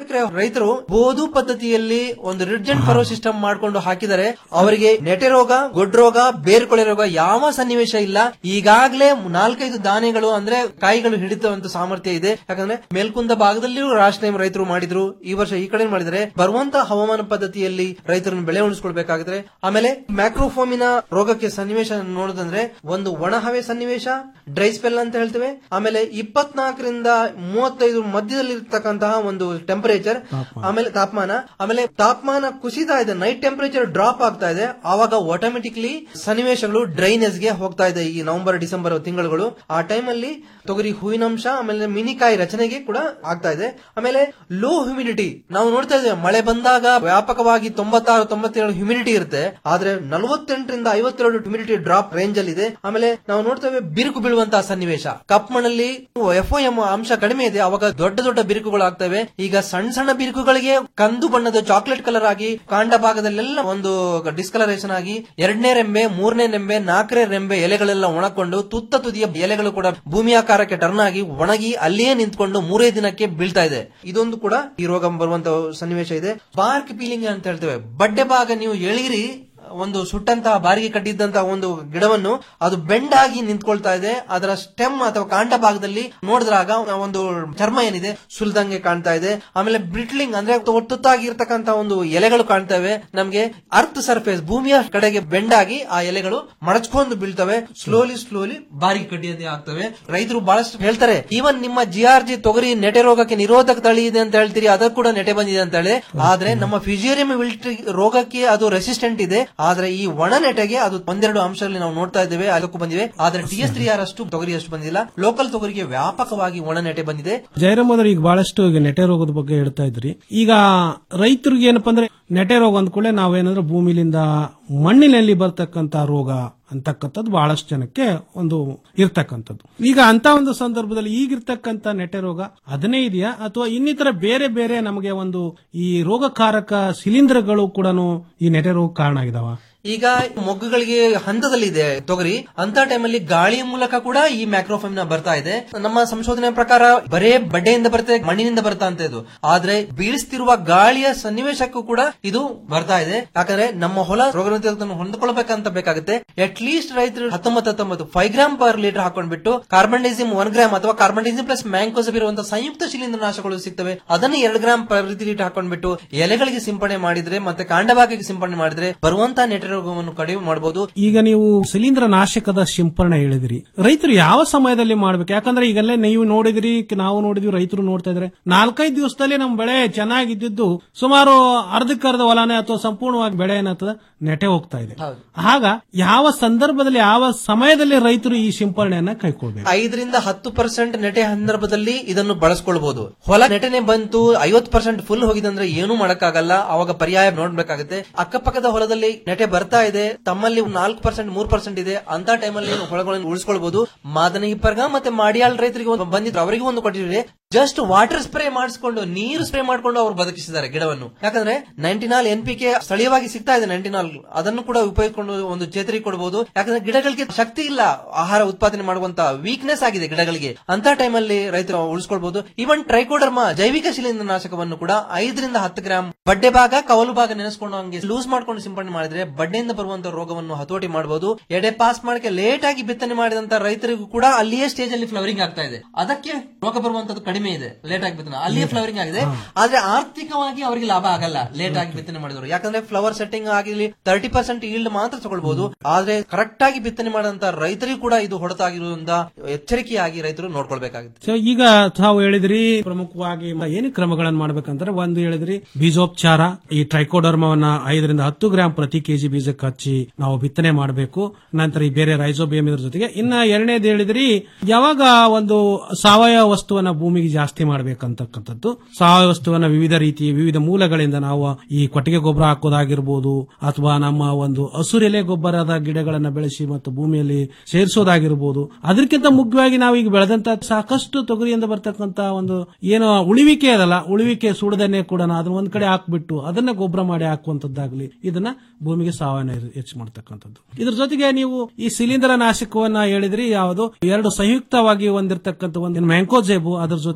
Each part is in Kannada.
ಎಕರೆ ರೈತರು ಬೋದು ಪದ್ಧತಿಯಲ್ಲಿ ಒಂದು ರಿಡ್ಜ್ ಅಂಡ್ ಫರೋ ಸಿಸ್ಟಮ್ ಮಾಡ್ಕೊಂಡು ಹಾಕಿದರೆ ಅವರಿಗೆ ನೆಟೆ ರೋಗ ಗೊಡ್ಡ ರೋಗ ಬೇರ್ಕೊಳೆ ರೋಗ ಯಾವ ಸನ್ನಿವೇಶ ಇಲ್ಲ ಈಗಾಗಲೇ ನಾಲ್ಕೈದು ದಾನೆಗಳು ಅಂದ್ರೆ ಕಾಯಿಗಳು ಹಿಡಿತವಂತ ಸಾಮರ್ಥ್ಯ ಇದೆ ಯಾಕಂದ್ರೆ ಮೇಲ್ಕುಂದ ಭಾಗದಲ್ಲಿಯೂ ರಾಷ್ಟ್ರೀಯ ರೈತರು ಮಾಡಿದ್ರು ಈ ವರ್ಷ ಈ ಕಡೆ ಮಾಡಿದರೆ ಬರುವಂತ ಹವಾಮಾನ ಪದ್ಧತಿಯಲ್ಲಿ ರೈತರನ್ನು ಬೆಳೆ ಉಳಿಸ್ಕೊಳ್ಬೇಕಾಗಿದ್ರೆ ಆಮೇಲೆ ಮ್ಯಾಕ್ರೋಫೋಮಿನ ರೋಗಕ್ಕೆ ಸನ್ನಿವೇಶ ನೋಡೋದಂದ್ರೆ ಒಂದು ಒಣ ಹವೆ ಸನ್ನಿವೇಶ ಡ್ರೈ ಸ್ಪೆಲ್ ಅಂತ ಹೇಳ್ತೇವೆ ಆಮೇಲೆ ಇಪ್ಪತ್ನಾಲ್ಕರಿಂದ ಮೂವತ್ತೈದು ಮಧ್ಯದಲ್ಲಿ ಇರ್ತಕ್ಕಂತಹ ಒಂದು ಟೆಂಪರೇಚರ್ ಆಮೇಲೆ ತಾಪಮಾನ ಆಮೇಲೆ ತಾಪಮಾನ ಕುಸಿತಾ ಇದೆ ನೈಟ್ ಟೆಂಪರೇಚರ್ ಡ್ರಾಪ್ ಆಗ್ತಾ ಇದೆ ಆವಾಗ ಆಟೋಮೆಟಿಕ್ಲಿ ಸನ್ನಿವೇಶಗಳು ಡ್ರೈನೆಸ್ ಗೆ ಹೋಗ್ತಾ ಇದೆ ಈ ನವೆಂಬರ್ ಡಿಸೆಂಬರ್ ತಿಂಗಳುಗಳು ಆ ಟೈಮ್ ಅಲ್ಲಿ ತೊಗರಿ ಹೂವಿನಂಶ ಆಮೇಲೆ ಮಿನಿಕಾಯಿ ರಚನೆಗೆ ಕೂಡ ಆಗ್ತಾ ಇದೆ ಆಮೇಲೆ ಲೋ ಹ್ಯೂಮಿಡಿಟಿ ನಾವು ನೋಡ್ತಾ ಇದ್ದೇವೆ ಮಳೆ ಬಂದಾಗ ವ್ಯಾಪಕವಾಗಿ ತೊಂಬತ್ತಾರು ತೊಂಬತ್ತೇಳು ಹ್ಯೂಮಿಡಿಟಿ ಇರುತ್ತೆ ಆದ್ರೆ ನಲವತ್ತೆಂಟರಿಂದ ಐವತ್ತೆರಡು ಹ್ಯೂಮಿಡಿಟಿ ಡ್ರಾಪ್ ರೇಂಜ್ ಅಲ್ಲಿ ಇದೆ ಆಮೇಲೆ ನಾವು ನೋಡ್ತೇವೆ ಬಿರುಕು ಬೀಳುವಂತಹ ಸನ್ನಿವೇಶ ಕಪ್ ಮಣ್ಣಲ್ಲಿ ಎಫ್ ಎಂ ಅಂಶ ಕಡಿಮೆ ಇದೆ ಅವಾಗ ದೊಡ್ಡ ದೊಡ್ಡ ಬಿರುಕುಗಳು ಆಗ್ತವೆ ಈಗ ಸಣ್ಣ ಸಣ್ಣ ಬಿರುಕುಗಳಿಗೆ ಕಂದು ಬಣ್ಣದ ಚಾಕ್ಲೇಟ್ ಕಲರ್ ಆಗಿ ಕಾಂಡ ಭಾಗದಲ್ಲೆಲ್ಲ ಒಂದು ಡಿಸ್ಕಲರೇಷನ್ ಆಗಿ ಎರಡನೇ ರೆಂಬೆ ಮೂರನೇ ರೆಂಬೆ ನಾಲ್ಕನೇ ರೆಂಬೆ ಎಲೆಗಳೆಲ್ಲ ಒಣಕೊಂಡು ತುತ್ತ ತುದಿಯ ಎಲೆಗಳು ಕೂಡ ಭೂಮಿಯಾಕಾರಕ್ಕೆ ಟರ್ನ್ ಆಗಿ ಒಣಗಿ ಅಲ್ಲಿಯೇ ನಿಂತ್ಕೊಂಡು ಮೂರೇ ದಿನಕ್ಕೆ ಬೀಳ್ತಾ ಇದೆ ಇದೊಂದು ಕೂಡ ಈ ರೋಗ ಬರುವಂತ ಸನ್ನಿವೇಶ ಇದೆ ಬಾರ್ಕ್ ಪೀಲಿಂಗ್ ಅಂತ ಹೇಳ್ತೇವೆ ಬಡ್ಡೆ ಭಾಗ ನೀವು ಎಳಿರಿ ಒಂದು ಸುಟ್ಟಂತಹ ಬಾರಿಗೆ ಕಟ್ಟಿದ್ದಂತಹ ಒಂದು ಗಿಡವನ್ನು ಅದು ಬೆಂಡ್ ಆಗಿ ನಿಂತ್ಕೊಳ್ತಾ ಇದೆ ಅದರ ಸ್ಟೆಮ್ ಅಥವಾ ಕಾಂಡ ಭಾಗದಲ್ಲಿ ನೋಡಿದ್ರಾಗ ಒಂದು ಚರ್ಮ ಏನಿದೆ ಸುಲ್ದಂಗೆ ಕಾಣ್ತಾ ಇದೆ ಆಮೇಲೆ ಬ್ರಿಟ್ಲಿಂಗ್ ಅಂದ್ರೆ ಒತ್ತುತ್ತಾಗಿರ್ತಕ್ಕಂತ ಒಂದು ಎಲೆಗಳು ಕಾಣ್ತವೆ ನಮ್ಗೆ ಅರ್ತ್ ಸರ್ಫೇಸ್ ಭೂಮಿಯ ಕಡೆಗೆ ಬೆಂಡ್ ಆಗಿ ಆ ಎಲೆಗಳು ಮಡಚ್ಕೊಂಡು ಬೀಳ್ತವೆ ಸ್ಲೋಲಿ ಸ್ಲೋಲಿ ಬಾರಿಗೆ ಕಟ್ಟಿಯದೇ ಆಗ್ತವೆ ರೈತರು ಬಹಳಷ್ಟು ಹೇಳ್ತಾರೆ ಈವನ್ ನಿಮ್ಮ ಜಿ ಆರ್ ಜಿ ತೊಗರಿ ನೆಟೆ ರೋಗಕ್ಕೆ ನಿರೋಧಕ ತಳಿ ಇದೆ ಅಂತ ಹೇಳ್ತೀರಿ ಅದಕ್ಕೆ ಕೂಡ ನೆಟೆ ಬಂದಿದೆ ಅಂತ ಹೇಳಿ ಆದ್ರೆ ನಮ್ಮ ಫಿಜಿಯರಿಯಂ ವಿಲ್ಟ್ರಿ ರೋಗಕ್ಕೆ ಅದು ರೆಸಿಸ್ಟೆಂಟ್ ಇದೆ ಆದ್ರೆ ಈ ಒಣ ನೆಟೆಗೆ ಅದು ಒಂದೆರಡು ಅಂಶದಲ್ಲಿ ನಾವು ನೋಡ್ತಾ ಇದ್ದೇವೆ ಅದಕ್ಕೂ ಬಂದಿವೆ ಆದ್ರೆ ಟಿ ಎಸ್ ತ್ರೀ ಆರ್ ಅಷ್ಟು ತೊಗರಿ ಅಷ್ಟು ಬಂದಿಲ್ಲ ಲೋಕಲ್ ತೊಗರಿಗೆ ವ್ಯಾಪಕವಾಗಿ ಒಣ ನೆಟೆ ಬಂದಿದೆ ಜಯರಾಮ್ ಅವರು ಈಗ ಬಹಳಷ್ಟು ಈಗ ನೆಟೆ ರೋಗದ ಬಗ್ಗೆ ಹೇಳ್ತಾ ಇದ್ರಿ ಈಗ ರೈತರಿಗೆ ಏನಪ್ಪಾ ಅಂದ್ರೆ ನೆಟೆ ರೋಗ ಅಂದ ಕೂಡಲೇ ನಾವೇನಂದ್ರೆ ಭೂಮಿಲಿಂದ ಮಣ್ಣಿನಲ್ಲಿ ಬರ್ತಕ್ಕಂತ ರೋಗ ಅಂತಕ್ಕಂಥದ್ದು ಬಹಳಷ್ಟು ಜನಕ್ಕೆ ಒಂದು ಇರ್ತಕ್ಕಂಥದ್ದು ಈಗ ಅಂತ ಒಂದು ಸಂದರ್ಭದಲ್ಲಿ ಈಗಿರ್ತಕ್ಕಂಥ ನೆಟೆ ರೋಗ ಅದನ್ನೇ ಇದೆಯಾ ಅಥವಾ ಇನ್ನಿತರ ಬೇರೆ ಬೇರೆ ನಮಗೆ ಒಂದು ಈ ರೋಗಕಾರಕ ಶಿಲೀಂಧ್ರಗಳು ಕೂಡ ಈ ನೆಟೆ ರೋಗ ಕಾರಣ ಆಗಿದಾವ ಈಗ ಮೊಗ್ಗುಗಳಿಗೆ ಹಂತದಲ್ಲಿದೆ ತೊಗರಿ ಅಂತ ಟೈಮಲ್ಲಿ ಗಾಳಿಯ ಮೂಲಕ ಕೂಡ ಈ ಮ್ಯಾಕ್ರೋಫೈಮ್ನ ಬರ್ತಾ ಇದೆ ನಮ್ಮ ಸಂಶೋಧನೆ ಪ್ರಕಾರ ಬರೇ ಬಡ್ಡೆಯಿಂದ ಬರುತ್ತೆ ಮಣ್ಣಿನಿಂದ ಬರ್ತಾ ಅಂತ ಇದು ಆದ್ರೆ ಬೀಳಿಸ್ತಿರುವ ಗಾಳಿಯ ಸನ್ನಿವೇಶಕ್ಕೂ ಕೂಡ ಇದು ಬರ್ತಾ ಇದೆ ಯಾಕಂದ್ರೆ ನಮ್ಮ ಹೊಲ ರೋಗನಿರೋಧಕವನ್ನು ಹೊಂದ್ಕೊಳ್ಬೇಕಂತ ಬೇಕಾಗುತ್ತೆ ಅಟ್ ಲೀಸ್ಟ್ ರೈತರು ಹತ್ತೊಂಬತ್ತು ಹತ್ತೊಂಬತ್ತು ಫೈವ್ ಗ್ರಾಮ್ ಪರ್ ಲೀಟರ್ ಹಾಕೊಂಡ್ಬಿಟ್ಟು ಕಾರ್ಬನ್ಡೈಸಿಮ್ ಒನ್ ಗ್ರಾಮ್ ಅಥವಾ ಕಾರ್ಬನ್ಡೈಸಿಮ್ ಪ್ಲಸ್ ಮ್ಯಾಂಕೋಸಬ್ ಇರುವಂತಹ ಸಂಯುಕ್ತ ಶಿಲೀಂಧ್ರನಾಶಗಳು ಸಿಗ್ತವೆ ಅದನ್ನು ಎರಡು ಗ್ರಾಮ್ ಪ್ರತಿ ಲೀಟರ್ ಹಾಕೊಂಡ್ಬಿಟ್ಟು ಎಲೆಗಳಿಗೆ ಸಿಂಪಡಣೆ ಮಾಡಿದ್ರೆ ಮತ್ತೆ ಕಾಂಡಭಾಗಕ್ಕೆ ಸಿಂಪಡಣೆ ಮಾಡಿದ್ರೆ ಬರುವಂತಹ ನೆಟ ರೋಗವನ್ನು ಕಡಿಮೆ ಮಾಡಬಹುದು ಈಗ ನೀವು ಶಿಲೀಂಧ್ರ ನಾಶಕದ ಸಿಂಪರಣೆ ಹೇಳಿದ್ರಿ ರೈತರು ಯಾವ ಸಮಯದಲ್ಲಿ ಮಾಡ್ಬೇಕು ಯಾಕಂದ್ರೆ ಈಗಲ್ಲೇ ನೀವು ನೋಡಿದ್ರಿ ನಾವು ನೋಡಿದ್ವಿ ರೈತರು ನೋಡ್ತಾ ಇದ್ರೆ ನಾಲ್ಕೈದು ದಿವಸದಲ್ಲಿ ನಮ್ಮ ಬೆಳೆ ಚೆನ್ನಾಗಿದ್ದು ಸುಮಾರು ಅರ್ಧಕ್ಕರ್ಧ ಹೊಲನೆ ಅಥವಾ ಸಂಪೂರ್ಣವಾಗಿ ಬೆಳೆ ಏನಾಗ್ತದೆ ನೆಟೆ ಹೋಗ್ತಾ ಇದೆ ಆಗ ಯಾವ ಸಂದರ್ಭದಲ್ಲಿ ಯಾವ ಸಮಯದಲ್ಲಿ ರೈತರು ಈ ಸಿಂಪರಣೆಯನ್ನ ಕೈಕೊಳ್ಬೇಕು ಐದರಿಂದ ಹತ್ತು ಪರ್ಸೆಂಟ್ ನೆಟೆ ಸಂದರ್ಭದಲ್ಲಿ ಇದನ್ನು ಬಳಸ್ಕೊಳ್ಬಹುದು ಹೊಲ ನೆಟನೆ ಬಂತು ಐವತ್ತು ಪರ್ಸೆಂಟ್ ಫುಲ್ ಹೋಗಿದಂದ್ರೆ ಏನು ಮಾಡಕ್ಕಾಗಲ್ಲ ಅವಾಗ ಪರ್ಯಾಯ ನೋಡ್ಬೇಕಾಗುತ್ತೆ ಅಕ್ಕಪಕ್ಕದ ಹೊಲದಲ್ಲಿ ನೆಟೆ ಬರ್ತಾ ಇದೆ ತಮ್ಮಲ್ಲಿ ನಾಲ್ಕು ಪರ್ಸೆಂಟ್ ಮೂರ್ ಪರ್ಸೆಂಟ್ ಇದೆ ಅಂತ ಟೈಮಲ್ಲಿ ಹೊಲಗಳನ್ನು ಉಳಿಸ್ಕೊಳ್ಬಹುದು ಮಾದನ ಹಿಪ್ಪರ್ಗ ಮತ್ತೆ ಮಾಡಿಯಾಳ್ ರೈತರಿಗೆ ಒಂದು ಬಂದಿದ್ರು ಅವರಿಗೂ ಒಂದು ಕೊಟ್ಟಿದ್ರೆ ಜಸ್ಟ್ ವಾಟರ್ ಸ್ಪ್ರೇ ಮಾಡಿಸ್ಕೊಂಡು ನೀರು ಸ್ಪ್ರೇ ಮಾಡ್ಕೊಂಡು ಅವರು ಬದುಕಿಸಿದ್ದಾರೆ ಗಿಡವನ್ನು ಯಾಕಂದ್ರೆ ನೈಂಟಿನಾಲ್ ಎನ್ ಪಿ ಕೆ ಸ್ಥಳೀಯವಾಗಿ ಸಿಗ್ತಾ ಇದೆ ನೈಂಟಿನಾಲ್ ಅದನ್ನು ಕೂಡ ಉಪಯೋಗಿಸಿಕೊಂಡು ಒಂದು ಚೇತರಿ ಕೊಡಬಹುದು ಯಾಕಂದ್ರೆ ಗಿಡಗಳಿಗೆ ಶಕ್ತಿ ಇಲ್ಲ ಆಹಾರ ಉತ್ಪಾದನೆ ಮಾಡುವಂತ ವೀಕ್ನೆಸ್ ಆಗಿದೆ ಗಿಡಗಳಿಗೆ ಅಂತ ಟೈಮಲ್ಲಿ ರೈತರು ಉಳಿಸ್ಕೊಳ್ಬಹುದು ಇವನ್ ಟ್ರೈಕೋಡರ್ಮಾ ಜೈವಿಕ ಶಿಲೀಂಧ್ರ ನಾಶಕವನ್ನು ಕೂಡ ಐದರಿಂದ ಹತ್ತು ಗ್ರಾಮ್ ಬಡ್ಡೆ ಭಾಗ ಕವಲು ಭಾಗ ನೆನೆಸ್ಕೊಂಡು ಹಂಗೆ ಲೂಸ್ ಮಾಡ್ಕೊಂಡು ಸಿಂಪಡಣೆ ಮಾಡಿದ್ರೆ ಬಡ್ಡೆಯಿಂದ ಬರುವಂತ ರೋಗವನ್ನು ಹತೋಟಿ ಮಾಡಬಹುದು ಎಡೆ ಪಾಸ್ ಮಾಡಕ್ಕೆ ಲೇಟ್ ಆಗಿ ಬಿತ್ತನೆ ಮಾಡಿದಂತ ರೈತರಿಗೂ ಕೂಡ ಅಲ್ಲಿಯೇ ಸ್ಟೇಜ್ ಅಲ್ಲಿ ಫ್ಲವರಿಂಗ್ ಆಗ್ತಾ ಇದೆ ಅದಕ್ಕೆ ರೋಗ ಬರುವಂತದ್ದು ಕಡಿಮೆ ಇದೆ ಲೇಟ್ ಆಗಿ ಬಿತ್ತನೆ ಅಲ್ಲಿಯೇ ಫ್ಲವರಿಂಗ್ ಆಗಿದೆ ಆದ್ರೆ ಆರ್ಥಿಕವಾಗಿ ಅವರಿಗೆ ಲಾಭ ಆಗಲ್ಲ ಲೇಟ್ ಆಗಿ ಬಿತ್ತನೆ ಮಾಡಿದವರು ಯಾಕಂದ್ರೆ ಫ್ಲವರ್ ಸೆಟ್ಟಿಂಗ್ ಆಗಿರ್ಲಿ ತರ್ಟಿ ಪರ್ಸೆಂಟ್ ಈಲ್ಡ್ ಮಾತ್ರ ತಗೊಳ್ಬಹುದು ಆದ್ರೆ ಕರೆಕ್ಟ್ ಆಗಿ ಬಿತ್ತನೆ ಮಾಡಿದಂತ ರೈತರಿಗೂ ಕೂಡ ಇದು ಹೊಡೆತಾಗಿರುವುದರಿಂದ ಎಚ್ಚರಿಕೆಯಾಗಿ ರೈತರು ನೋಡ್ಕೊಳ್ಬೇಕಾಗುತ್ತೆ ಸೊ ಈಗ ತಾವು ಹೇಳಿದ್ರಿ ಪ್ರಮುಖವಾಗಿ ಏನು ಕ್ರಮಗಳನ್ನು ಮಾಡ್ಬೇಕಂದ್ರೆ ಒಂದು ಹೇಳಿದ್ರಿ ಬೀಜೋಪಚಾರ ಈ ಟ್ರೈಕೋಡರ್ಮವನ್ನ ಐದರಿಂದ ಹತ್ತು ಗ್ರಾಂ ಪ್ರತಿ ಕೆಜಿ ಬೀಜಕ್ಕೆ ಹಚ್ಚಿ ನಾವು ಬಿತ್ತನೆ ಮಾಡಬೇಕು ನಂತರ ಈ ಬೇರೆ ರೈಸೋಬಿಯಂ ಇದ್ರ ಜೊತೆಗೆ ಇನ್ನ ಎರಡನೇದು ಹೇಳಿದ್ರಿ ಯಾವಾಗ ಒಂದು ಸಾವಯವ ವಸ್ತುವನ್ನ ಭೂಮಿಗೆ ಜಾಸ್ತಿ ಮಾಡ್ಬೇಕಂತಕ್ಕಂಥದ್ದು ಸಾವಯವ ವಸ್ತುವನ್ನ ವಿವಿಧ ರೀತಿ ವಿವಿಧ ಮೂಲಗಳಿಂದ ನಾವು ಈ ಕೊಟ್ಟಿಗೆ ಗೊಬ್ಬರ ಹಾಕೋದಾಗಿರ್ಬೋದು ಅಥವಾ ನಮ್ಮ ಒಂದು ಹಸುರೆಲೆ ಗೊಬ್ಬರದ ಗಿಡಗಳನ್ನ ಬೆಳೆಸಿ ಮತ್ತು ಭೂಮಿಯಲ್ಲಿ ಸೇರಿಸೋದಾಗಿರ್ಬೋದು ಅದಕ್ಕಿಂತ ಮುಖ್ಯವಾಗಿ ನಾವು ಈಗ ಬೆಳೆದಂತ ಸಾಕಷ್ಟು ತೊಗರಿಯಿಂದ ಬರ್ತಕ್ಕಂತ ಒಂದು ಏನು ಉಳಿವಿಕೆ ಅದಲ್ಲ ಉಳಿವಿಕೆ ಸುಡದನ್ನೇ ಕೂಡ ಅದನ್ನ ಒಂದ್ ಕಡೆ ಹಾಕ್ಬಿಟ್ಟು ಅದನ್ನ ಗೊಬ್ಬರ ಮಾಡಿ ಹಾಕುವಂತದ್ದಾಗ್ಲಿ ಇದನ್ನ ಭೂಮಿಗೆ ಸಾವಯವ ಹೆಚ್ಚು ಮಾಡ್ತಕ್ಕಂಥದ್ದು ಇದ್ರ ಜೊತೆಗೆ ನೀವು ಈ ಶಿಲೀಂಧ್ರ ನಾಶಕವನ್ನ ಹೇಳಿದ್ರಿ ಯಾವುದು ಎರಡು ಸಂಯುಕ್ತವಾಗಿ ಹೊಂದಿರತಕ್ಕಂಥ ಒಂದು ಮ್ಯಾಂಕೋಜೇಬು ಅದ್ರ ಜೊತೆಗೆ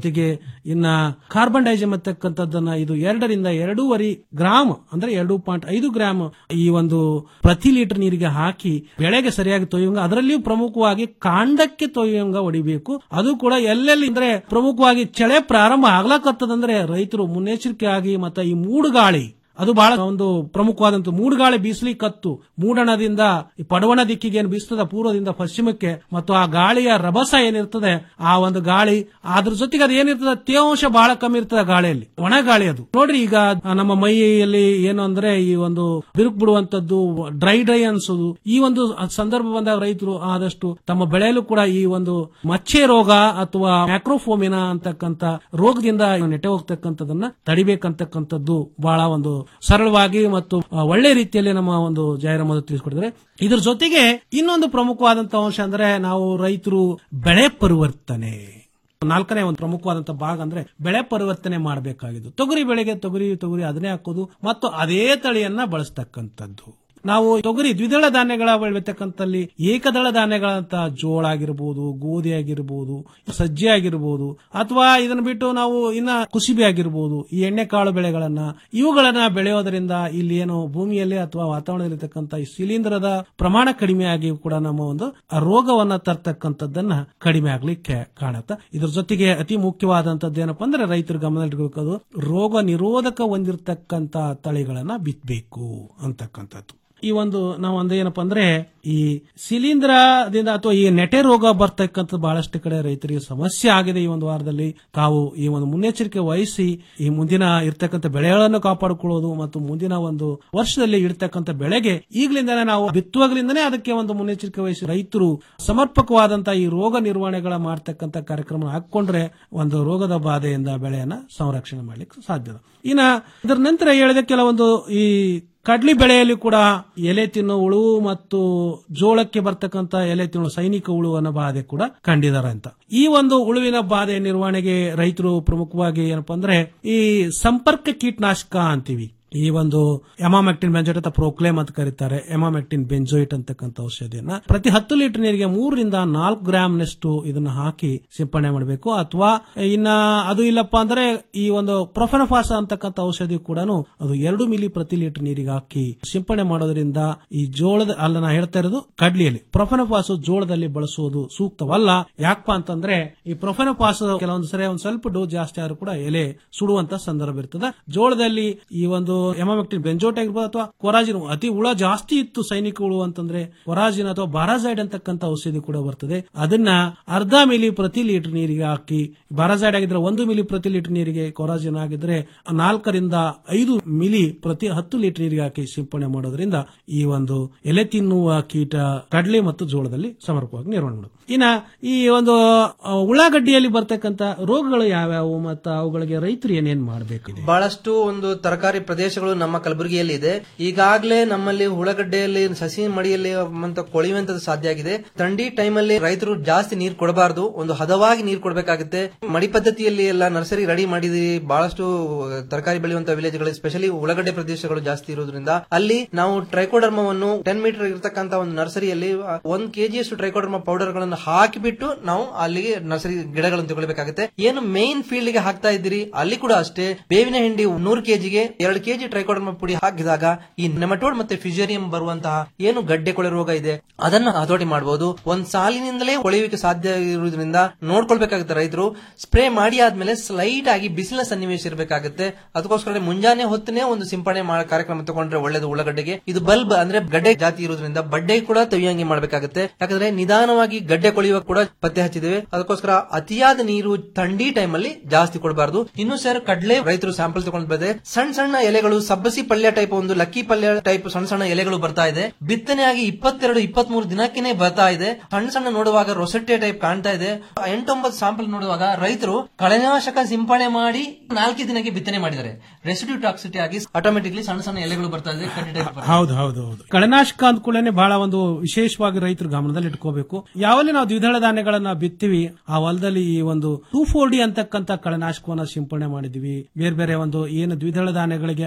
ಜೊತೆಗೆ ಇನ್ನ ಕಾರ್ಬನ್ ಡೈಜಮ್ ಅಂತಕ್ಕಂಥದ್ದನ್ನ ಇದು ಎರಡರಿಂದ ಎರಡೂವರೆ ಗ್ರಾಮ್ ಅಂದ್ರೆ ಎರಡು ಪಾಯಿಂಟ್ ಐದು ಗ್ರಾಮ್ ಈ ಒಂದು ಪ್ರತಿ ಲೀಟರ್ ನೀರಿಗೆ ಹಾಕಿ ಬೆಳೆಗೆ ಸರಿಯಾಗಿ ತೊಯ್ಯುವಂಗ ಅದರಲ್ಲಿಯೂ ಪ್ರಮುಖವಾಗಿ ಕಾಂಡಕ್ಕೆ ತೊಯ್ಯುವಂಗ ಹೊಡಿಬೇಕು ಅದು ಕೂಡ ಎಲ್ಲೆಲ್ಲಿ ಅಂದ್ರೆ ಪ್ರಮುಖವಾಗಿ ಚಳೆ ಪ್ರಾರಂಭ ಆಗ್ಲಕತ್ತದಂದ್ರೆ ರೈತರು ಮುನ್ನೆಚ್ಚರಿಕೆ ಆಗಿ ಮತ್ತೆ ಈ ಮೂಡುಗಾಳಿ ಅದು ಬಹಳ ಒಂದು ಪ್ರಮುಖವಾದಂತ ಮೂಡುಗಾಳಿ ಬೀಸಲಿಕ್ಕತ್ತು ಮೂಡಣದಿಂದ ಈ ಪಡವಣ ದಿಕ್ಕಿಗೆ ಏನು ಬೀಸ್ತದ ಪೂರ್ವದಿಂದ ಪಶ್ಚಿಮಕ್ಕೆ ಮತ್ತು ಆ ಗಾಳಿಯ ರಭಸ ಏನಿರ್ತದೆ ಆ ಒಂದು ಗಾಳಿ ಅದ್ರ ಜೊತೆಗೆ ಅದು ಏನಿರ್ತದೆ ತೇವಾಂಶ ಬಹಳ ಕಮ್ಮಿ ಇರ್ತದೆ ಗಾಳಿಯಲ್ಲಿ ಒಣ ಗಾಳಿ ಅದು ನೋಡ್ರಿ ಈಗ ನಮ್ಮ ಮೈಯಲ್ಲಿ ಏನು ಅಂದ್ರೆ ಈ ಒಂದು ಬಿರುಕು ಬಿಡುವಂತದ್ದು ಡ್ರೈ ಡ್ರೈ ಅನ್ಸೋದು ಈ ಒಂದು ಸಂದರ್ಭ ಬಂದಾಗ ರೈತರು ಆದಷ್ಟು ತಮ್ಮ ಬೆಳೆಯಲು ಕೂಡ ಈ ಒಂದು ಮಚ್ಚೆ ರೋಗ ಅಥವಾ ಮ್ಯಾಕ್ರೋಫೋಮಿನಾ ಅಂತಕ್ಕಂಥ ರೋಗದಿಂದ ನೆಟ್ಟೆ ಹೋಗ್ತಕ್ಕಂಥದನ್ನ ತಡಿಬೇಕಂತಕ್ಕಂಥದ್ದು ಬಹಳ ಒಂದು ಸರಳವಾಗಿ ಮತ್ತು ಆ, ಒಳ್ಳೆ ರೀತಿಯಲ್ಲಿ ನಮ್ಮ ಒಂದು ಜಾಹೀರಾಮು ತಿಳಿಸ್ಕೊಡಿದ್ರೆ ಇದ್ರ ಜೊತೆಗೆ ಇನ್ನೊಂದು ಪ್ರಮುಖವಾದಂತಹ ಅಂಶ ಅಂದ್ರೆ ನಾವು ರೈತರು ಬೆಳೆ ಪರಿವರ್ತನೆ ನಾಲ್ಕನೇ ಒಂದು ಪ್ರಮುಖವಾದಂತಹ ಭಾಗ ಅಂದ್ರೆ ಬೆಳೆ ಪರಿವರ್ತನೆ ಮಾಡಬೇಕಾಗಿದ್ದು ತೊಗರಿ ಬೆಳೆಗೆ ತೊಗರಿ ತೊಗರಿ ಅದನ್ನೇ ಹಾಕೋದು ಮತ್ತು ಅದೇ ತಳಿಯನ್ನ ಬಳಸ್ತಕ್ಕಂಥದ್ದು ನಾವು ತೊಗರಿ ದ್ವಿದಳ ಧಾನ್ಯಗಳ ಬೆಳಿತಕ್ಕಂಥಲ್ಲಿ ಏಕದಳ ಧಾನ್ಯಗಳಂತ ಜೋಳ ಆಗಿರ್ಬೋದು ಗೋಧಿ ಆಗಿರ್ಬೋದು ಸಜ್ಜೆ ಆಗಿರ್ಬೋದು ಅಥವಾ ಇದನ್ನ ಬಿಟ್ಟು ನಾವು ಇನ್ನ ಕುಸಿಬಿ ಆಗಿರ್ಬೋದು ಈ ಎಣ್ಣೆಕಾಳು ಬೆಳೆಗಳನ್ನ ಇವುಗಳನ್ನ ಬೆಳೆಯೋದ್ರಿಂದ ಇಲ್ಲಿ ಏನು ಭೂಮಿಯಲ್ಲಿ ಅಥವಾ ವಾತಾವರಣದಲ್ಲಿರ್ತಕ್ಕಂಥ ಈ ಶಿಲೀಂಧ್ರದ ಪ್ರಮಾಣ ಕಡಿಮೆ ಆಗಿ ಕೂಡ ನಮ್ಮ ಒಂದು ಆ ರೋಗವನ್ನ ತರ್ತಕ್ಕಂಥದ್ದನ್ನ ಕಡಿಮೆ ಆಗ್ಲಿಕ್ಕೆ ಕಾಣುತ್ತೆ ಇದ್ರ ಜೊತೆಗೆ ಅತಿ ಮುಖ್ಯವಾದಂತದ್ದು ಏನಪ್ಪಾ ಅಂದ್ರೆ ರೈತರು ಗಮನದಲ್ಲಿಟ್ಕೋಬೇಕು ರೋಗ ನಿರೋಧಕ ಹೊಂದಿರತಕ್ಕಂತ ತಳಿಗಳನ್ನ ಬಿತ್ತಬೇಕು ಅಂತಕ್ಕಂಥದ್ದು ಈ ಒಂದು ನಾವು ಒಂದು ಏನಪ್ಪಾ ಅಂದ್ರೆ ಈ ಶಿಲೀಂಧ್ರದಿಂದ ಅಥವಾ ಈ ನೆಟೆ ರೋಗ ಬರ್ತಕ್ಕಂಥ ಬಹಳಷ್ಟು ಕಡೆ ರೈತರಿಗೆ ಸಮಸ್ಯೆ ಆಗಿದೆ ಈ ಒಂದು ವಾರದಲ್ಲಿ ತಾವು ಈ ಒಂದು ಮುನ್ನೆಚ್ಚರಿಕೆ ವಹಿಸಿ ಈ ಮುಂದಿನ ಇರ್ತಕ್ಕಂಥ ಬೆಳೆಗಳನ್ನು ಕಾಪಾಡಿಕೊಳ್ಳೋದು ಮತ್ತು ಮುಂದಿನ ಒಂದು ವರ್ಷದಲ್ಲಿ ಇರ್ತಕ್ಕಂಥ ಬೆಳೆಗೆ ಈಗಲಿಂದನೇ ನಾವು ಬಿತ್ತುವಾಗಲಿಂದನೇ ಅದಕ್ಕೆ ಒಂದು ಮುನ್ನೆಚ್ಚರಿಕೆ ವಹಿಸಿ ರೈತರು ಸಮರ್ಪಕವಾದಂತಹ ಈ ರೋಗ ನಿರ್ವಹಣೆಗಳ ಮಾಡ್ತಕ್ಕಂಥ ಕಾರ್ಯಕ್ರಮ ಹಾಕೊಂಡ್ರೆ ಒಂದು ರೋಗದ ಬಾಧೆಯಿಂದ ಬೆಳೆಯನ್ನ ಸಂರಕ್ಷಣೆ ಮಾಡ್ಲಿಕ್ಕೆ ಸಾಧ್ಯ ಇನ್ನ ಇದರ ನಂತರ ಹೇಳಿದ ಕೆಲವೊಂದು ಈ ಕಡ್ಲಿ ಬೆಳೆಯಲ್ಲಿ ಕೂಡ ಎಲೆ ತಿನ್ನೋ ಹುಳು ಮತ್ತು ಜೋಳಕ್ಕೆ ಬರ್ತಕ್ಕಂತ ಎಲೆ ತಿನ್ನೋ ಸೈನಿಕ ಹುಳು ಅನ್ನೋ ಬಾಧೆ ಕೂಡ ಕಂಡಿದ್ದಾರೆ ಅಂತ ಈ ಒಂದು ಹುಳುವಿನ ಬಾಧೆ ನಿರ್ವಹಣೆಗೆ ರೈತರು ಪ್ರಮುಖವಾಗಿ ಏನಪ್ಪಾ ಅಂದ್ರೆ ಈ ಸಂಪರ್ಕ ಕೀಟನಾಶಕ ಅಂತೀವಿ ಈ ಒಂದು ಎಮಾಮೆಕ್ಟಿನ್ ಬೆಂಜೋಟ್ ಅಥವಾ ಪ್ರೋಕ್ಲೇಮ್ ಅಂತ ಕರೀತಾರೆ ಎಮಾಮೆಕ್ಟಿನ್ ಬೆಂಜೋಯಿಟ್ ಅಂತಕ್ಕಂಥ ಔಷಧಿಯನ್ನ ಪ್ರತಿ ಹತ್ತು ಲೀಟರ್ ನೀರಿಗೆ ಮೂರರಿಂದ ನಾಲ್ಕು ಗ್ರಾಮ್ ನಷ್ಟು ಇದನ್ನ ಹಾಕಿ ಸಿಂಪಡಣೆ ಮಾಡಬೇಕು ಅಥವಾ ಇನ್ನ ಅದು ಇಲ್ಲಪ್ಪ ಅಂದ್ರೆ ಈ ಒಂದು ಪ್ರೊಫೆನಫಾಸ ಅಂತಕ್ಕಂಥ ಔಷಧಿ ಕೂಡ ಅದು ಎರಡು ಮಿಲಿ ಪ್ರತಿ ಲೀಟರ್ ನೀರಿಗೆ ಹಾಕಿ ಸಿಂಪಡಣೆ ಮಾಡೋದ್ರಿಂದ ಈ ಜೋಳದ ಅಲ್ಲ ನಾ ಹೇಳ್ತಾ ಇರೋದು ಕಡ್ಲಿಯಲ್ಲಿ ಪ್ರೊಫೆನಫಾಸು ಜೋಳದಲ್ಲಿ ಬಳಸುವುದು ಸೂಕ್ತವಲ್ಲ ಯಾಕಪ್ಪ ಅಂತಂದ್ರೆ ಈ ಪ್ರೊಫೆನಫಾಸ್ ಕೆಲವೊಂದು ಸರಿ ಒಂದ್ ಸ್ವಲ್ಪ ಡೋಸ್ ಜಾಸ್ತಿ ಆದ್ರೂ ಕೂಡ ಎಲೆ ಸುಡುವಂತ ಸಂದರ್ಭ ಇರ್ತದೆ ಜೋಳದಲ್ಲಿ ಈ ಒಂದು ಎಮಾಮೆಕ್ಟಿನ್ ಬೆಂಜೋಟ್ ಆಗಿರ್ಬೋದು ಅಥವಾ ಕೊರಾಜಿನ್ ಅತಿ ಹುಳ ಜಾಸ್ತಿ ಇತ್ತು ಸೈನಿಕ ಹುಳು ಅಂತಂದ್ರೆ ಕೊರಾಜಿನ್ ಅಥವಾ ಬಾರಾಸೈಡ್ ಅಂತಕ್ಕಂಥ ಔಷಧಿ ಕೂಡ ಬರ್ತದೆ ಅದನ್ನ ಅರ್ಧ ಮಿಲಿ ಪ್ರತಿ ಲೀಟರ್ ನೀರಿಗೆ ಹಾಕಿ ಬಾರಾಸೈಡ್ ಆಗಿದ್ರೆ ಒಂದು ಮಿಲಿ ಪ್ರತಿ ಲೀಟರ್ ನೀರಿಗೆ ಕೊರಾಜಿನ್ ಆಗಿದ್ರೆ ನಾಲ್ಕರಿಂದ ಐದು ಮಿಲಿ ಪ್ರತಿ ಹತ್ತು ಲೀಟರ್ ನೀರಿಗೆ ಹಾಕಿ ಸಿಂಪಡಣೆ ಮಾಡೋದ್ರಿಂದ ಈ ಒಂದು ಎಲೆ ತಿನ್ನುವ ಕೀಟ ಕಡಲೆ ಮತ್ತು ಜೋಳದಲ್ಲಿ ಸಮರ್ಪಕವಾಗಿ ನಿರ್ವಹಣೆ ಮಾಡೋದು ಇನ್ನ ಈ ಒಂದು ಆ, ಉಳ್ಳಾಗಡ್ಡಿಯಲ್ಲಿ ಬರ್ತಕ್ಕಂಥ ರೋಗಗಳು ಯಾವ್ಯಾವು ಮತ್ತು ಅವುಗಳಿಗೆ ರೈತರು ಏನೇನ್ ಮಾಡಬೇಕಿದೆ ಬಹಳಷ್ಟು ಒಂದು ತರಕಾರಿ ಪ್ರದೇಶಗಳು ನಮ್ಮ ಕಲಬುರಗಿಯಲ್ಲಿ ಇದೆ ಈಗಾಗಲೇ ನಮ್ಮಲ್ಲಿ ಉಳ್ಳಾಗಡ್ಡೆಯಲ್ಲಿ ಸಸಿ ಮಡಿಯಲ್ಲಿ ಅಂತ ಕೊಳೆಯುವಂತದ್ದು ಸಾಧ್ಯ ಆಗಿದೆ ಥಂಡಿ ಟೈಮಲ್ಲಿ ರೈತರು ಜಾಸ್ತಿ ನೀರು ಕೊಡಬಾರದು ಒಂದು ಹದವಾಗಿ ನೀರು ಕೊಡಬೇಕಾಗುತ್ತೆ ಮಡಿ ಪದ್ಧತಿಯಲ್ಲಿ ಎಲ್ಲ ನರ್ಸರಿ ರೆಡಿ ಮಾಡಿದ್ವಿ ಬಹಳಷ್ಟು ತರಕಾರಿ ಬೆಳೆಯುವಂತ ವಿಲೇಜ್ಗಳು ಸ್ಪೆಷಲಿ ಉಳ್ಳಾಗಡ್ಡೆ ಪ್ರದೇಶಗಳು ಜಾಸ್ತಿ ಇರೋದ್ರಿಂದ ಅಲ್ಲಿ ನಾವು ಟ್ರೈಕೋಡರ್ಮವನ್ನು ಟೆನ್ ಮೀಟರ್ ಇರತಕ್ಕಂತ ಒಂದು ನರ್ಸರಿಯಲ್ಲಿ ಒಂದ್ ಕೆಜಿಯಷ್ಟು ಟ್ರೈಕೋಡರ್ಮ ಪೌಡರ್ ಗಳನ್ನು ಹಾಕಿಬಿಟ್ಟು ನಾವು ಅಲ್ಲಿಗೆ ನರ್ಸರಿ ಗಿಡಗಳನ್ನು ತಗೊಳ್ಬೇಕಾಗುತ್ತೆ ಏನು ಮೇನ್ ಫೀಲ್ಡ್ ಗೆ ಹಾಕ್ತಾ ಇದ್ದೀರಿ ಅಲ್ಲಿ ಕೂಡ ಅಷ್ಟೇ ಬೇವಿನ ಹಿಂಡಿ ನೂರು ಕೆಜಿಗೆ ಎರಡು ಕೆಜಿ ಟ್ರೈಕೋಡರ್ಮ ಪುಡಿ ಹಾಕಿದಾಗ ಈ ನೆಮಟೋಡ್ ಮತ್ತೆ ಫಿಜೇರಿಯಂ ಬರುವಂತಹ ಏನು ಗಡ್ಡೆ ಕೊಳೆ ರೋಗ ಇದೆ ಅದನ್ನ ಹತೋಟಿ ಮಾಡಬಹುದು ಒಂದ್ ಸಾಲಿನಿಂದಲೇ ಕೊಳೆಯುವಿಕೆ ಸಾಧ್ಯ ಇರುವುದರಿಂದ ನೋಡ್ಕೊಳ್ಬೇಕಾಗುತ್ತೆ ರೈತರು ಸ್ಪ್ರೇ ಮಾಡಿ ಆದ್ಮೇಲೆ ಸ್ಲೈಟ್ ಆಗಿ ಬಿಸಿಲಿನ ಸನ್ನಿವೇಶ ಇರಬೇಕಾಗುತ್ತೆ ಅದಕ್ಕೋಸ್ಕರ ಮುಂಜಾನೆ ಹೊತ್ತನೇ ಒಂದು ಸಿಂಪಡಣೆ ಮಾಡೋ ಕಾರ್ಯಕ್ರಮ ತಗೊಂಡ್ರೆ ಒಳ್ಳೇದು ಉಳ್ಳಗಡ್ಡೆಗೆ ಇದು ಬಲ್ಬ್ ಅಂದ್ರೆ ಗಡ್ಡೆ ಜಾತಿ ಇರೋದ್ರಿಂದ ಬಡ್ಡೆ ಕೂಡ ತೆಗೆಯಂಗೆ ಮಾಡಬೇಕಾಗುತ್ತೆ ಯಾಕಂದ್ರೆ ನಿಧಾನವಾಗಿ ಗಡ್ಡೆ ಕೊಳೆಯುವ ಕೂಡ ಪತ್ತೆ ಹಚ್ಚಿದ್ದೇವೆ ಅದಕ್ಕೋಸ್ಕರ ಅತಿಯಾದ ನೀರು ಥಂಡಿ ಟೈಮ್ ಅಲ್ಲಿ ಜಾಸ್ತಿ ಕೊಡಬಾರದು ಇನ್ನು ಸರ್ ಕಡ್ಲೆ ರೈತರು ಸ್ಯಾಂಪಲ್ ತಗೊಂಡ್ ಬಂದ್ರೆ ಸಣ್ಣ ಸಣ್ಣ ಎಲೆಗಳು ಸಬ್ಬಸಿ ಪಲ್ಯ ಟೈಪ್ ಒಂದು ಲಕ್ಕಿ ಪಲ್ಯ ಟೈಪ್ ಸಣ್ಣ ಸಣ್ಣ ಎಲೆಗಳು ಬರ್ತಾ ಇದೆ ಬಿತ್ತನೆಯಾಗಿ ಇಪ್ಪತ್ತೆರಡು ಇಪ್ಪತ್ತ್ ಮೂರು ದಿನಕ್ಕೇನೆ ಬರ್ತಾ ಇದೆ ಸಣ್ಣ ಸಣ್ಣ ನೋಡುವಾಗ ರೊಸೆಟ್ಟೆ ಟೈಪ್ ಕಾಣ್ತಾ ಇದೆ ಎಂಟೊಂಬತ್ತು ಸ್ಯಾಂಪಲ್ ನೋಡುವಾಗ ರೈತರು ಕಳೆನಾಶಕ ಸಿಂಪಡಣೆ ಮಾಡಿ ನಾಲ್ಕು ದಿನಕ್ಕೆ ಬಿತ್ತನೆ ಮಾಡಿದ್ದಾರೆ ರೆಸಿಡ್ಯೂ ಟಾಕ್ಸಿಟಿ ಆಗಿ ಆಟೋಮೆಟಿಕ್ಲಿ ಸಣ್ಣ ಸಣ್ಣ ಎಲೆಗಳು ಬರ್ತಾ ಇದೆ ಕಡ್ಡಿ ಟೈಪ್ ಹೌದು ಹೌದು ಹೌದು ಕಳೆನಾಶಕ ಅಂದ್ಕೂಡಲೇ ಬಹಳ ಒಂದು ವಿಶೇಷವಾಗಿ ರೈತರು ಗಮನದಲ್ಲಿ ಇಟ್ಕೋಬೇಕು ಯಾವಲ್ಲಿ ನಾವು ದ್ವಿದಳ ಧಾನ್ಯಗಳನ್ನ ಬಿತ್ತೀವಿ ಆ ಹೊಲದಲ್ಲಿ ಈ ಒಂದು ಟೂ ಫೋರ್ ಡಿ ಅಂತಕ್ಕಂಥ ಕಳೆನಾಶಕವನ್ನ ಸಿಂಪಡಣೆ ಮಾಡಿದ್ವಿ ಬೇರೆ ಬೇರೆ ಒಂದು ಏನು ದ್ವಿದಳ ಧಾನ್ಯಗಳಿಗೆ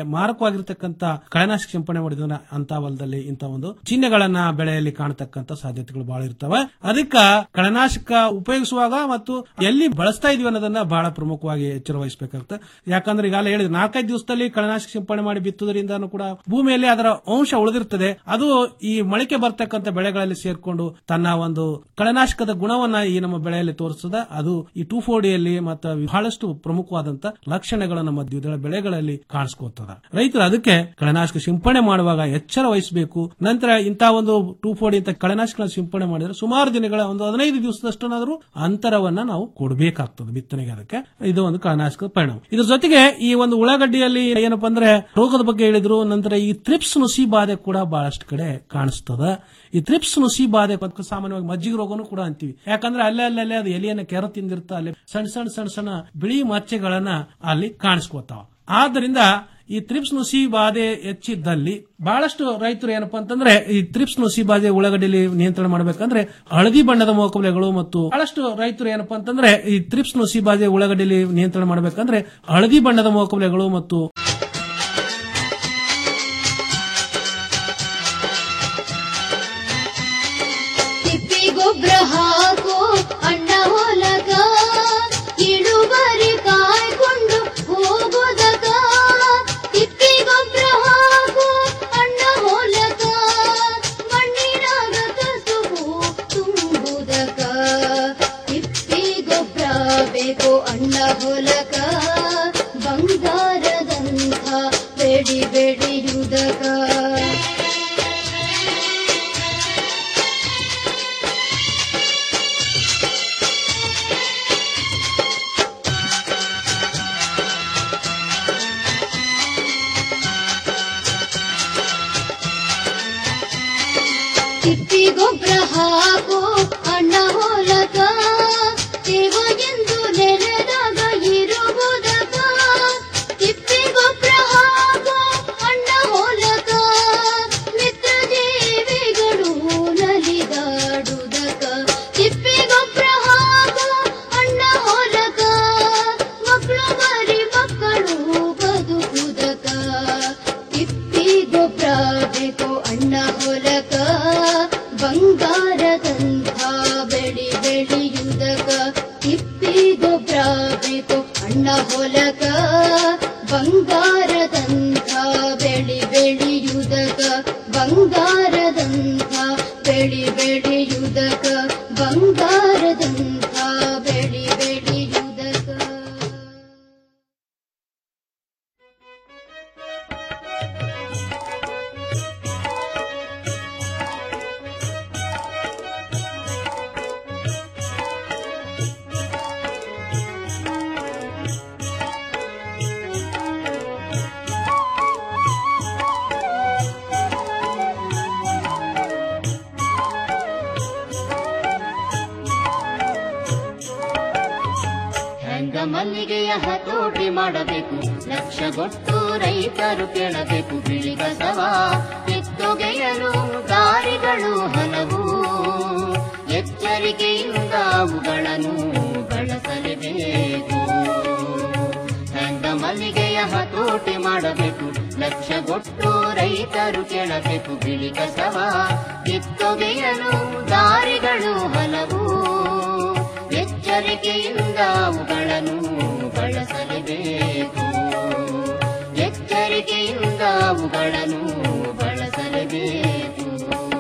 ಮಾರಕವಾಗಿರ್ತಕ್ಕಂಥ ಕಳೆನಾಶಕ ಸಿಂಪಡಣೆ ಮಾಡಿದ್ರೆ ಅಂತ ಹೊಲದಲ್ಲಿ ಇಂತ ಒಂದು ಚಿಹ್ನೆಗಳನ್ನ ಬೆಳೆಯಲ್ಲಿ ಕಾಣತಕ್ಕಂತ ಸಾಧ್ಯತೆಗಳು ಬಹಳ ಇರ್ತವೆ ಅದಕ್ಕ ಕಳೆನಾಶಕ ಉಪಯೋಗಿಸುವಾಗ ಮತ್ತು ಎಲ್ಲಿ ಬಳಸ್ತಾ ಇದೀವಿ ಅನ್ನೋದನ್ನ ಬಹಳ ಪ್ರಮುಖವಾಗಿ ಎಚ್ಚರ ವಹಿಸಬೇಕಾಗುತ್ತೆ ಯಾಕಂದ್ರೆ ಈಗಾಗಲೇ ಹೇಳಿದ್ರೆ ನಾಲ್ಕೈದು ದಿವಸದಲ್ಲಿ ಕಳೆನಾಶಕ ಸಿಂಪಡಣೆ ಮಾಡಿ ಬಿತ್ತುವುದರಿಂದನೂ ಕೂಡ ಭೂಮಿಯಲ್ಲಿ ಅದರ ಅಂಶ ಉಳಿದಿರ್ತದೆ ಅದು ಈ ಮೊಳಕೆ ಬರ್ತಕ್ಕಂಥ ಬೆಳೆಗಳಲ್ಲಿ ಸೇರ್ಕೊಂಡು ತನ್ನ ಒಂದು ಕಳೆನಾಶಕದ ಗುಣವನ್ನ ಈ ನಮ್ಮ ಬೆಳೆಯಲ್ಲಿ ತೋರಿಸ್ತದೆ ಅದು ಈ ಟೂ ಫೋರ್ಡಿಯಲ್ಲಿ ಮತ್ತು ಬಹಳಷ್ಟು ಪ್ರಮುಖವಾದಂತ ಲಕ್ಷಣಗಳು ನಮ್ಮ ದ್ವಿದಳ ಬೆಳೆಗಳಲ್ಲಿ ಕಾಣಿಸ್ಕೋತದ ರೈತರು ಅದಕ್ಕೆ ಕಳೆನಾಶಕ ಸಿಂಪಡಣೆ ಮಾಡುವಾಗ ಎಚ್ಚರ ವಹಿಸಬೇಕು ನಂತರ ಇಂತಹ ಒಂದು ಟೂ ಫೋರ್ಡಿ ಅಂತ ಕಳೆನಾಶಕ ಸಿಂಪಡಣೆ ಮಾಡಿದ್ರೆ ಸುಮಾರು ದಿನಗಳ ಒಂದು ಹದಿನೈದು ದಿವಸದಷ್ಟನ್ನಾದ್ರೂ ಅಂತರವನ್ನ ನಾವು ಕೊಡಬೇಕಾಗ್ತದೆ ಬಿತ್ತನೆಗೆ ಅದಕ್ಕೆ ಇದು ಒಂದು ಕಳೆನಾಶಕದ ಪರಿಣಾಮ ಇದ್ರ ಜೊತೆಗೆ ಈ ಒಂದು ಉಳ್ಳಾಗಡ್ಡಿಯಲ್ಲಿ ಏನಪ್ಪಾ ಅಂದ್ರೆ ರೋಗದ ಬಗ್ಗೆ ಹೇಳಿದ್ರು ನಂತರ ಈ ತ್ರಿಪ್ಸ್ ನುಸಿ ಬಾಧೆ ಕೂಡ ಬಹಳಷ್ಟು ಕಡೆ ಕಾಣಿಸ್ತದ ಈ ತ್ರಿಪ್ಸ್ ನುಸಿ ಬಾಧೆ ಅದಕ್ಕೆ ಸಾಮಾನ್ಯವಾಗಿ ಮಜ್ಜಿಗೆ ರೋಗನು ಕೂಡ ಅಂತೀವಿ ಯಾಕಂದ್ರೆ ಅಲ್ಲೇ ಅಲ್ಲೇ ಅದು ಎಲೆಯನ್ನ ಕೆರ ತಿಂದಿರ್ತ ಅಲ್ಲಿ ಸಣ್ಣ ಸಣ್ಣ ಸಣ್ಣ ಸಣ್ಣ ಬಿಳಿ ಮಚ್ಚೆಗಳನ್ನ ಅಲ್ಲಿ ಕಾಣಿಸ್ಕೋತಾವ ಆದ್ದರಿಂದ ಈ ತ್ರಿಪ್ಸ್ ನುಸಿ ಬಾಧೆ ಹೆಚ್ಚಿದ್ದಲ್ಲಿ ಬಹಳಷ್ಟು ರೈತರು ಏನಪ್ಪಾ ಅಂತಂದ್ರೆ ಈ ತ್ರಿಪ್ಸ್ ನುಸಿ ಬಾಧೆ ಉಳ್ಳಾಗಡ್ಡಿಲಿ ನಿಯಂತ್ರಣ ಮಾಡಬೇಕಂದ್ರೆ ಹಳದಿ ಬಣ್ಣದ ಮೋಕಬಲೆಗಳು ಮತ್ತು ಬಹಳಷ್ಟು ರೈತರು ಏನಪ್ಪಾ ಅಂತಂದ್ರೆ ಈ ತ್ರಿಪ್ಸ್ ನುಸಿ ಬಾಧೆ ಉಳ್ಳಾಗಡ್ಡಿಲಿ ನಿಯಂತ್ರಣ ಮಾಡಬೇಕಂದ್ರೆ ಹಳದಿ ಬಣ್ಣದ ಮೋಕಬಲೆಗಳು ಮತ್ತು ತಿಪ್ಪಿ ಗೊಬ್ಬರ ಹಾಕು ಅಣ್ಣ ಹೊಲಗ ಇಳುವರಿ ಕಾಯ್ಕೊಂಡು ಹೋಗೋದಕ ತಿಪ್ಪಿ ಗೊಬ್ಬರ ಹಾಕು ಅಣ್ಣ ಹೊಲಗ ಮಣ್ಣಿನಾಗ ಕಸುಬು ತುಂಬುದಕ ತಿಪ್ಪಿ ಗೊಬ್ಬರ ಬೇಕು ಅಣ್ಣ ಹೊಲಕ ಬಂಗಾರದಂಥ ಬೆಡಿ ಬೆಳೆಯುವುದಕ ತಿಪ್ಪಿ ಗೊಬ್ಬರ ಹಾಕು ಅಣ್ಣ ಹೊಲಕ ದೇವ ಎಂದು ನೆನೆದಾಗ ಇರುವುದಕ ತಿಪ್ಪಿ ಗೊಬ್ಬರ ಹಾಕು ಅಣ್ಣ ಹೊಲಕ ಮಿತ್ರ ಜೀವಿಗಳು ನಲಿದಾಡುವುದಕ ತಿಪ್ಪಿ ಗೊಬ್ಬರ ಹಾಕು ಅಣ್ಣ ಹೊಲಕ ಮಕ್ಕಳು ಮರಿ ಮಕ್ಕಳು ಬದುಕುದಕ ತಿಪ್ಪಿ ಗೊಬ್ಬರ ಬೇಕು ಅಣ್ಣ ಹೊಲಕ ಬಂಗಾರದಂಥ ಬೆಳಿ ಬೆಳೆಯುವುದಕ ತಿಪ್ಪಿ ಗೊಬ್ಬರ ಬೇಕು ಅಣ್ಣ ಹೊಲಕ ಬಂಗಾರದಂಥ ಬೆಳಿ ಬೆಳೆಯುವುದಕ ಬಂಗಾರದಂಥ ಬೆಳಿ ಬೆಳೆಯುವುದಕ ಬಂಗಾರದಂಥ ಬೆಳಿ ಬೆಳೆಯುವುದಕ ಹೆಂಗ ಮಲ್ಲಿಗೆಯ ಹತೋಟಿ ಮಾಡಬೇಕು ಲಕ್ಷಗೊಟ್ಟು ರೈತರು ಕೇಳಬೇಕು ಬಿಳಿ ಕಸವ ಕಿತ್ತೊಗೆಯಲು ದಾರಿಗಳು ಹಲವು ಎಚ್ಚರಿಕೆಯಿಂದ ಅವುಗಳನ್ನು ಬಳಸಲೇಬೇಕು ಹೆಂಗ ಮಲ್ಲಿಗೆಯ ಹತೋಟಿ ಮಾಡಬೇಕು ಲಕ್ಷಗೊಟ್ಟು ರೈತರು ಕೇಳಬೇಕು ಬಿಳಿ ಕಸವ ಕಿತ್ತೊಗೆಯಲು ದಾರಿಗಳು ಹಲವು ಎಚ್ಚರಿಕೆಯಿಂದ ಅವುಗಳನ್ನು ಬಳಸಲೇಬೇಕು ಎಚ್ಚರಿಕೆಯಿಂದ ಅವುಗಳನ್ನು ಬಳಸಲೇಬೇಕು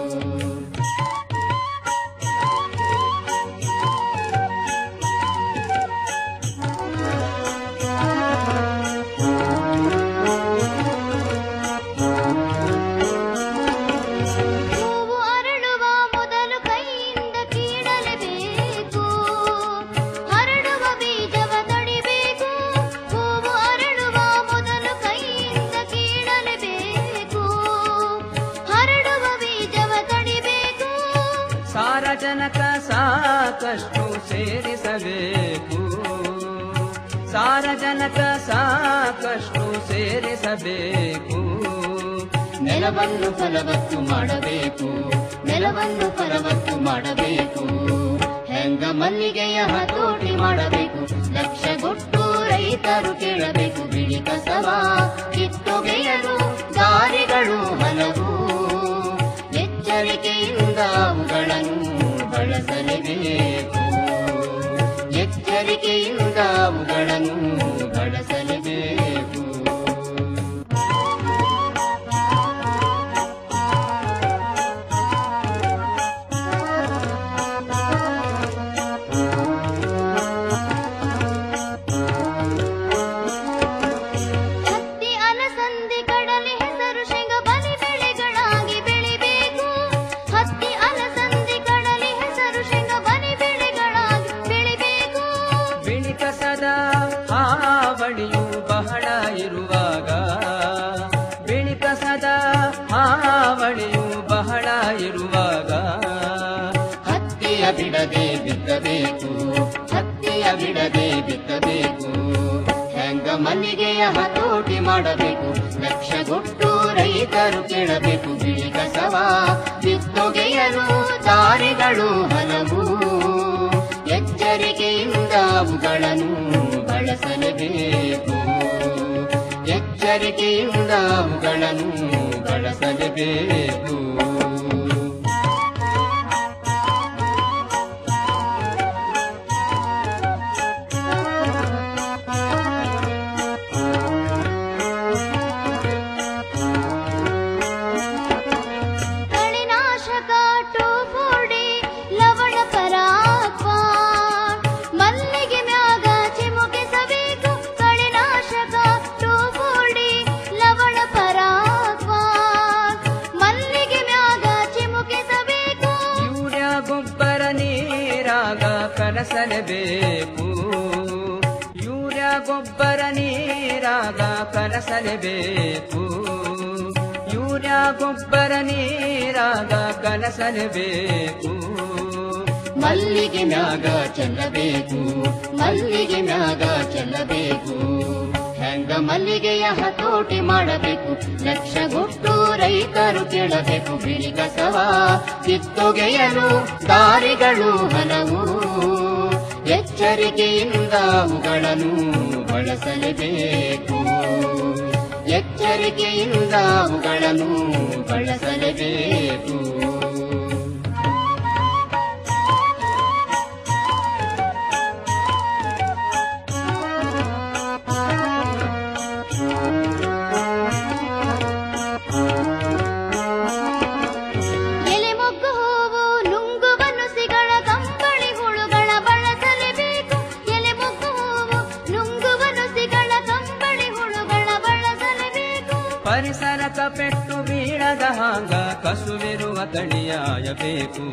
ಹೂವು ಅರಳುವ ಮೊದಲು ಕೈಯಿಂದ ಕೀಳಲೇಬೇಕು ಹರಡುವ ಬೀಜವ ತಡಿಬೇಕು ಹೂವು ಅರಳುವ ಮೊದಲು ಕೈಯಿಂದ ಕೀಳಲೇಬೇಕು ಹರಡುವ ಬೀಜವ ತಡಿಬೇಕು ಸಾರಜನಕ ಸಾಕಷ್ಟು ಸೇರಿಸಬೇಕು ಸಾರಜನಕ ಸಾಕಷ್ಟು ಸೇರಿಸಬೇಕು ನೆಲವನ್ನು ಫಲವತ್ತು ಮಾಡಬೇಕು ನೆಲವನ್ನು ಫಲವತ್ತು ಮಾಡಬೇಕು ಹೆಂಗ ಮಲ್ಲಿಗೆಯ ಹತೋಟಿ ಮಾಡಬೇಕು ಲಕ್ಷಗೊಟ್ಟು ರೈತರು ಕೇಳಬೇಕು ಬಿಳಿ ಕಸವ ಕಿತ್ತೊಗೆಯ ಬಳಸಬೇಕು ಹೆಂಗ ಮಲ್ಲಿಗೆಯ ಹತೋಟಿ ಮಾಡಬೇಕು ಲಕ್ಷಗೊಟ್ಟು ರೈತರು ಕೇಳಬೇಕು ಬಿಳಿ ಕಸವ ಕಿತ್ತೊಗೆಯಲು ದಾರಿಗಳು ಹಲವು ಎಚ್ಚರಿಕೆಯಿಂದ ಅವುಗಳನ್ನು ಬಳಸಲೇಬೇಕು ಎಚ್ಚರಿಕೆಯಿಂದ ಅವುಗಳನ್ನು ಬಳಸಲೇಬೇಕು ಕಳೆನಾಶಕ ಟೋಫೋಡಿ ಲವಣ ಪರಾಕ್ವ ಮಲ್ಲಿಗೆ ಮ್ಯಾಗ ಚಿಮುಕಿಸಬೇಕು ಕಳೆನಾಶಕ ಟೋಫೋಡಿ ಲವಣ ಪರಾಕ್ವ ಮಲ್ಲಿಗೆ ಮ್ಯಾಗ ಚಿಮುಕಿಸಬೇಕು ಯೂರಿಯಾ ಗೊಬ್ಬರ ನೀರಾಗ ಕಲಸಲೇಬೇಕು ಯೂರಿಯಾ ಗೊಬ್ಬರ ನೀರಾಗ ಕಲಸಲೇಬೇಕು ಯೂರಿಯಾ ಗೊಬ್ಬರ ನೀರಾಗ ಕಲಸಲೇಬೇಕು ಮಲ್ಲಿಗೆ ಮ್ಯಾಗ ಚೆಲ್ಲಬೇಕು ಮಲ್ಲಿಗೆ ಮ್ಯಾಗ ಚೆಲ್ಲಬೇಕು ಹೆಂಗ ಮಲ್ಲಿಗೆಯ ಹತೋಟಿ ಮಾಡಬೇಕು ಲಕ್ಷಗೊಟ್ಟು ರೈತರು ಕೇಳಬೇಕು ಬಿಳಿ ಕಸವ ಕಿತ್ತೊಗೆಯಲು ದಾರಿಗಳು ಹಲವು ಎಚ್ಚರಿಕೆಯಿಂದ ಅವುಗಳನ್ನು ಬಳಸಲೇಬೇಕು ಎಚ್ಚರಿಕೆಯಿಂದ ಅವುಗಳನ್ನು ಬಳಸಲೇಬೇಕು ಎಲೆ ಮೊಗ್ಗು ಹೂವು ನುಂಗುವ ನುಸಿಗಳ ಕಂಬಳಿ ಹುಳುಗಳ ಬಳಸಲೇಬೇಕು ಎಲೆ ಮೊಗ್ಗು ಹೂವು ನುಂಗುವ ನುಸಿಗಳ ಕಂಬಳಿ ಹುಳುಗಳ ಬಳಸಲೇಬೇಕು ಪರಿಸರಕ ಪೆಟ್ಟು ಬೀಳದ ಹಾಂಗ ಕಸುವಿರುವ ತಳಿಯಾಯಬೇಕು